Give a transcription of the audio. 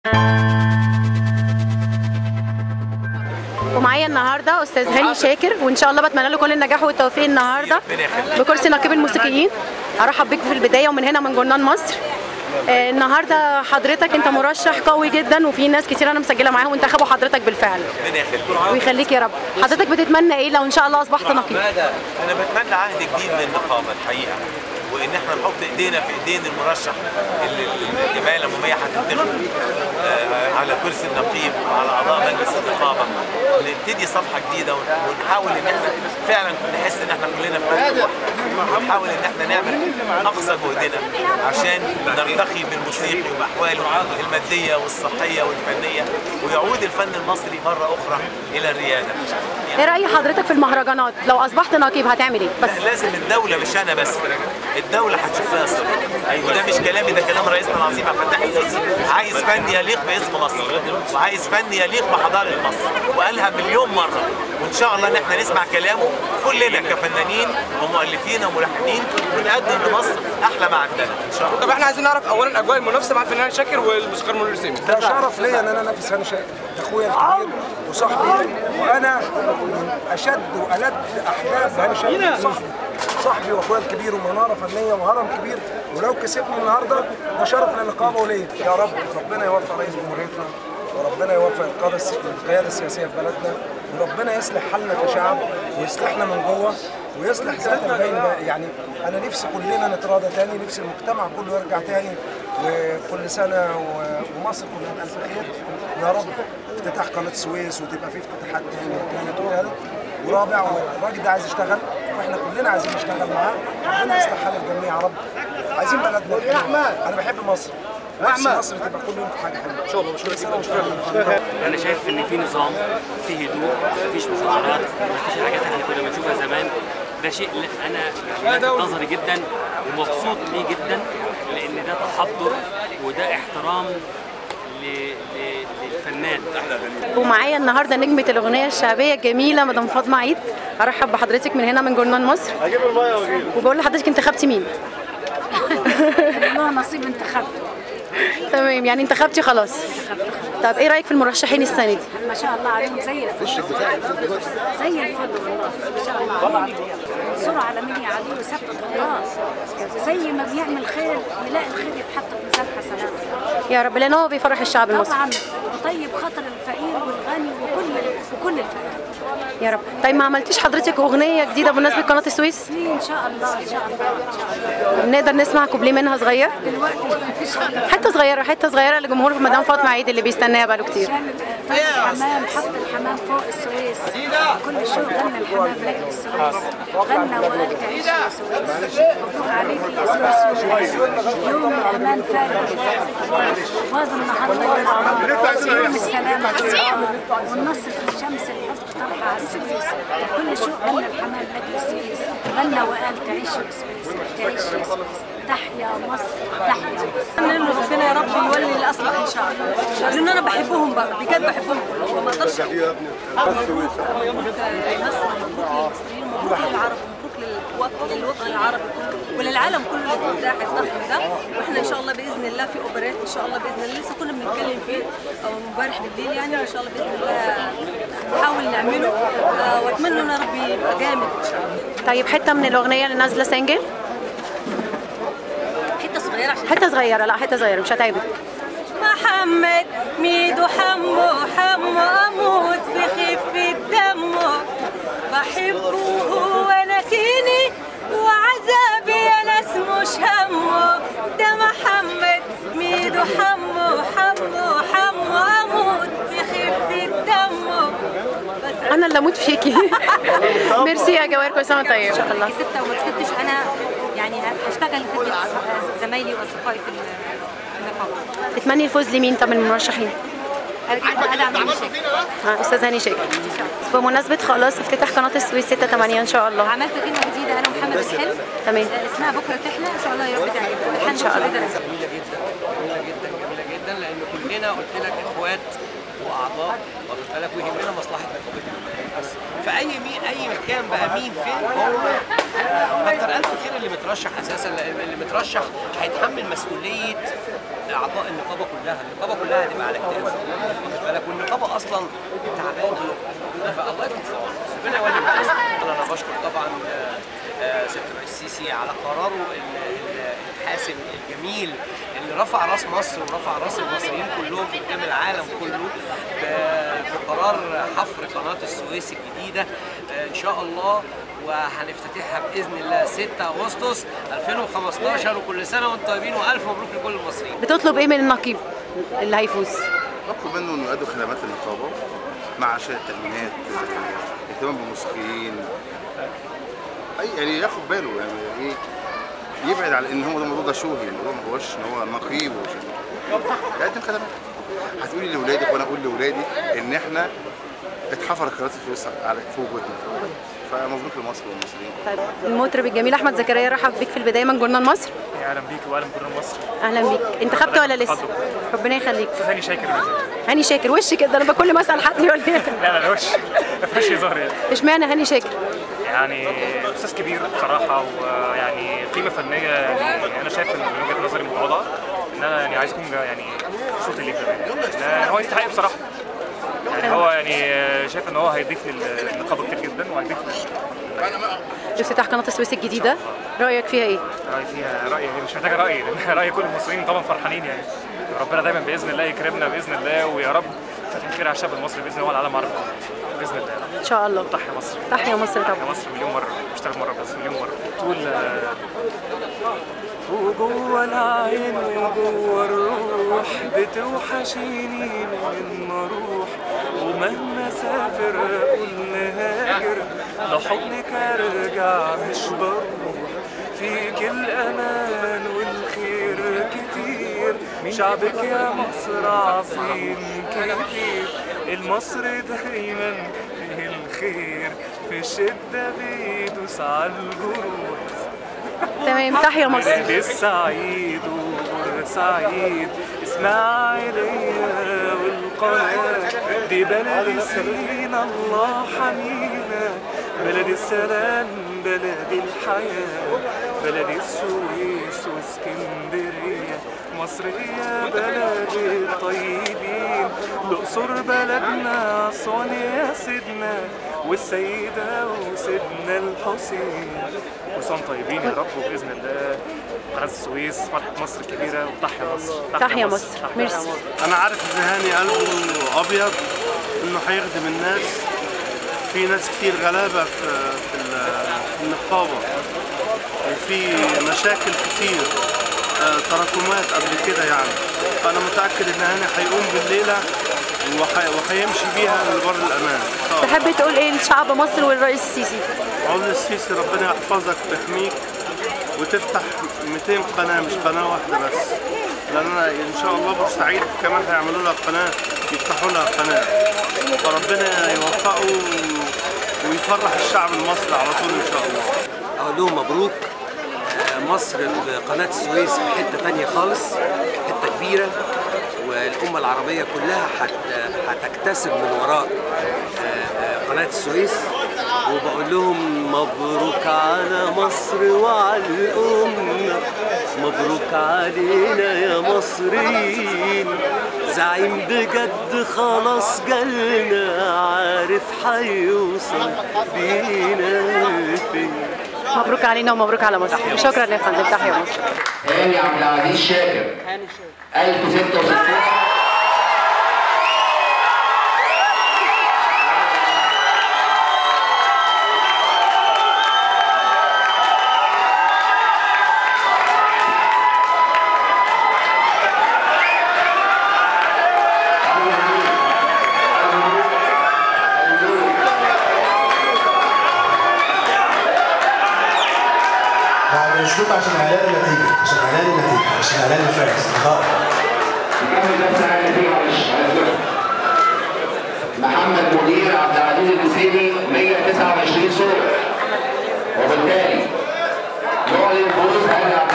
ومعايا النهارده استاذ هاني شاكر وان شاء الله بتمنى له كل النجاح والتوفيق النهارده بكرسي نقيب الموسيقيين ارحب بيك في البدايه ومن هنا من جنان مصر آه، النهارده حضرتك انت مرشح قوي جدا وفي ناس كتير انا مسجله معاهم وانتخبوا حضرتك بالفعل ربنا يخليك ويخليك يا رب حضرتك بتتمنى ايه لو ان شاء الله اصبحت نقيب انا بتمنى عهد جديد من النقابه الحقيقه وان احنا نحط ايدينا في ايدين المرشح اللي اللي الجمعيه العموميه هتنتخبه آه، على كرسي النقيب وعلى اعضاء مجلس النقابه نبتدي صفحه جديده ون- ونحاول ان احنا فعلا نحس ان احنا كلنا في مركب واحد ونحاول ان احنا نعمل اقصى جهدنا عشان نرتقي بالموسيقي وباحواله الماديه والصحيه والفنيه ويعود الفن المصري مره اخرى الى الرياده ايه راي حضرتك في المهرجانات لو اصبحت نقيب هتعمل ايه بس لازم الدولة مش أنا بس الدولة هتشوف لها صفة وده مش كلامي ده كلام رئيسنا العظيم عبد الفتاح السيسي عايز فن يليق باسم مصر وعايز فن يليق بحضارة مصر وقالها مليون مرة وإن شاء الله إن احنا نسمع كلامه كلنا كفنانين ومؤلفين وملحنين ونقدم لمصر أحلى ما عندنا إن شاء الله طب احنا عايزين نعرف اولا اجواء المنافسه مع الفنان شاكر والموسيقار منير سامي ده شرف ليا ان انا انافس هاني شاكر ده اخويا الكبير وصاحبي وانا من اشد والد احباب هاني شاكر صاحبي صاحبي واخويا الكبير ومناره فنيه وهرم كبير ولو كسبني النهارده ده شرف للنقابه وليا يا رب ربنا يوفق رئيس جمهوريتنا وربنا يوفق القاده الس- القياده السياسيه في بلدنا وربنا يصلح حالنا كشعب ويصلحنا من جوه ويصلح ذات البين بقى. يعني انا نفسي كلنا نتراضى تاني نفسي المجتمع كله يرجع تاني وكل سنه و- ومصر كلها بألف خير يا رب افتتاح قناه السويس وتبقى في افتتاحات تاني وتالت وتالت ورابع والراجل ده عايز يشتغل واحنا كلنا عايزين نشتغل معاه ربنا يصلح حال الجميع يا رب عايزين بلدنا الحلوة. انا بحب مصر نفسي مصر تبقى كل يوم في حاجه حلوه ان شاء الله مش سنه ومش انا شايف ان في نظام في هدوء مفيش مظاهرات مفيش الحاجات اللي كنا بنشوفها زمان ده شيء ل- انا يعني لافت نظري جدا ومبسوط ليه جدا لان ده تحضر وده احترام ل- ل- للفنان ومعايا النهارده نجمه الاغنيه الشعبيه الجميله مدام فاطمه عيد ارحب بحضرتك من هنا من جنان مصر وبقول لحضرتك انتخبتي مين الله نصيب انتخبت تمام يعني انتخبتي خلاص طب ايه رايك في المرشحين السنه دي ما شاء الله عليهم زي الفل زي الفل والله ما شاء الله عليهم صورة عالمية عليه وثبت خلاص زي ما بيعمل خير يلاقي الخير يتحط في ميزان حسناته يا رب لان هو بيفرح الشعب المصري طبعا وطيب خاطر الفقير والغني وكل وكل الفئات يا رب طيب ما عملتيش حضرتك اغنيه جديده بمناسبه قناه السويس في ان شاء الله ان شاء الله ان شاء الله نقدر نسمع كوبليه منها صغير دلوقتي مفيش حته صغيره حته صغيره لجمهور مدام فاطمه عيد اللي بيستناها بقاله كتير عشان طيب الحمام حط الحمام فوق السويس كل شو غنى الحمام لك السويس غنى وقال تعيش يا سويس مبروك عليك يا سويس يوم الامان فارق وهذا النهار يوم السلام على الأرض والنصر في الشمس الحب طرحة على السويس كل شو غنى الحمام لك السويس غنى وقال تعيش يا سويس تعيش يا سويس تحيا مصر تحيا مصر انه ربنا يا رب يولي الاصلح ان شاء الله لان انا بحبهم بقى بجد بحبهم وما اقدرش مبروك لمصر مبروك للمصريين مبروك للعرب مبروك للوطن للوطن العربي كله وللعالم كله الافتتاح الضخم ده واحنا ان شاء الله باذن الله في اوبريت ان شاء الله باذن الله لسه كنا بنتكلم فيه او امبارح بالليل يعني ان شاء الله باذن الله نحاول نعمله آه، واتمنى ان ربي يبقى جامد ان شاء الله طيب حته من الاغنيه اللي نازله سنجل حته صغيره عشان حته صغيره لا حته صغيره مش هتعبك محمد ميدو حمو حمو اموت في خفة دمه بحبه وهو ناسيني وعذابي يا ناس مش همه ده محمد ميدو حمو حمو حمو اموت في خفة دمه بس انا اللي اموت فيكي ميرسي يا جوار كل سنه وأنت طيب ان شاء الله كسبت او ما كسبتش انا يعني هشتغل لخدمة زمايلي واصدقائي في النقابة تتمني الفوز لمين طب من المرشحين ادعم المشاكل آه، استاذ هاني شاكر بمناسبه خلاص افتتاح قناه السويس 6 8 ان شاء الله عملت غنوه جديده انا ومحمد الحلم تمام آه، اسمها بكره تحلى ان شاء الله يا رب تعجبكم إن شاء الله. جميله جدا جميله جدا جميله جدا لان كلنا قلت لك اخوات واعضاء واخد بالك ويهمنا مصلحه نقابتنا بس فاي مين اي مكان بقى مين فين هو كتر الف خير اللي مترشح اساسا لأن اللي مترشح هيتحمل مسؤوليه اعضاء النقابه كلها النقابه كلها هتبقى على كتافه واخد بالك والنقابه اصلا تعبانه فالله يكون في عونه ربنا يولي من يصلح. انا بشكر طبعا آه، آه، سياده الرئيس السيسي على قراره ال- ال- الحاسم الجميل اللي رفع راس مصر ورفع راس المصريين كلهم قدام العالم كله ب- بقرار حفر قناه السويس الجديده آه، ان شاء الله وهنفتتحها باذن الله 6 اغسطس 2015 وكل سنه وانتم طيبين والف مبروك لكل المصريين بتطلب ايه من النقيب اللي هيفوز نطلب منه انه يؤدوا خدمات النقابه معاشات تامينات آه، اهتمام بالموسيقيين اي يعني ياخد باله يعني ايه يبعد على ان هو ده الموضوع ده شوهي اللي هو ما هوش ان هو نقيب وش يقدم خدمات هتقولي لاولادك وانا اقول لاولادي ان احنا اتحفر قناه السويس على في وجودنا فمبروك لمصر والمصريين طيب المطرب الجميل احمد زكريا رحب بيك في البدايه من جورنال مصر اهلا بيك واهلا بكل مصر اهلا بيك انت خدت ولا لسه ربنا يخليك ثاني شاكر بإذن. هاني شاكر وش كده انا بكل ما اسال حد يقول لي لا لا ده وش مفيش هزار يعني اشمعنى هاني شاكر يعني استاذ كبير بصراحه ويعني قيمه فنيه يعني انا شايف ان من وجهه نظري متواضعه ان انا يعني عايز اكون يعني صوت اللي يعني هو يستحق بصراحه يعني هو يعني شايف ان هو هيضيف للنقابه كتير جدا وهيضيف افتتاح قناه السويس الجديده رايك فيها ايه راي فيها راي مش محتاجه راي لان راي كل المصريين طبعا فرحانين يعني ربنا دايما باذن الله يكرمنا باذن الله ويا رب فتح خير على الشعب المصري باذن الله وعلى العالم العربي باذن الله ان شاء الله تحيا مصر تحيا مصر طبعا تحيا مصر مليون مره مش ثلاث مرات بس مليون مره تقول وجوه العين وجوه الروح بتوحشيني من ما اروح ومهما سافر اقول نهاجر لحضنك ارجع مش بروح فيك الامان والخير كتير شعبك يا مصر عظيم كبير المصر دايما فيه الخير في الشدة بيدوس على الجروح تمام تحيا مصر بلد السعيد وسعيد اسماعيلية والقناة دي بلد سينا الله حمينا بلد السلام بلد الحياة بلد السويس واسكندرية مصر هي بلد الطيبين الأقصر بلدنا أسوان يا سيدنا والسيدة وسيدنا الحسين وصام طيبين يا رب وباذن الله قناه السويس فرحه مصر الكبيره وتحيا مصر تحيا مصر ميرسي انا عارف ان هاني قلبه ابيض انه هيخدم الناس في ناس كتير غلابه في في ال- في النقابه وفي مشاكل كتير آه، تراكمات قبل كده يعني فانا متاكد ان هاني هيقوم بالليله وحي- وهيمشي بيها لبر الامان إن شاء الله. تحب تقول ايه لشعب مصر والرئيس السيسي عون السيسي ربنا يحفظك ويحميك وتفتح 200 قناة مش قناة واحدة بس لأن أنا إن شاء الله بورسعيد كمان هيعملوا لها قناة يفتحوا لها قناة فربنا يوفقه ويفرح الشعب المصري على طول إن شاء الله اقول لهم مبروك آه، مصر بقناه السويس في حته تانية خالص حته كبيره والامه العربيه كلها هت- هتكتسب من وراء آه، آه، قناه السويس وبقول لهم مبروك على مصر وعلى الأمة مبروك علينا يا مصريين زعيم بجد خلاص جالنا عارف هيوصل بينا فين مبروك علينا ومبروك على مصر شكرا يا فندم تحيا مصر هاني عبد العزيز شاكر 1066 بعد الشروط عشان اعلان النتيجه عشان اعلان النتيجه عشان اعلان الفائز اداره نكمل بس على النتيجة معلش على الدور. محمد منير عبد العزيز الحسيني 129 صوت وبالتالي نعلن فوز هاني عبد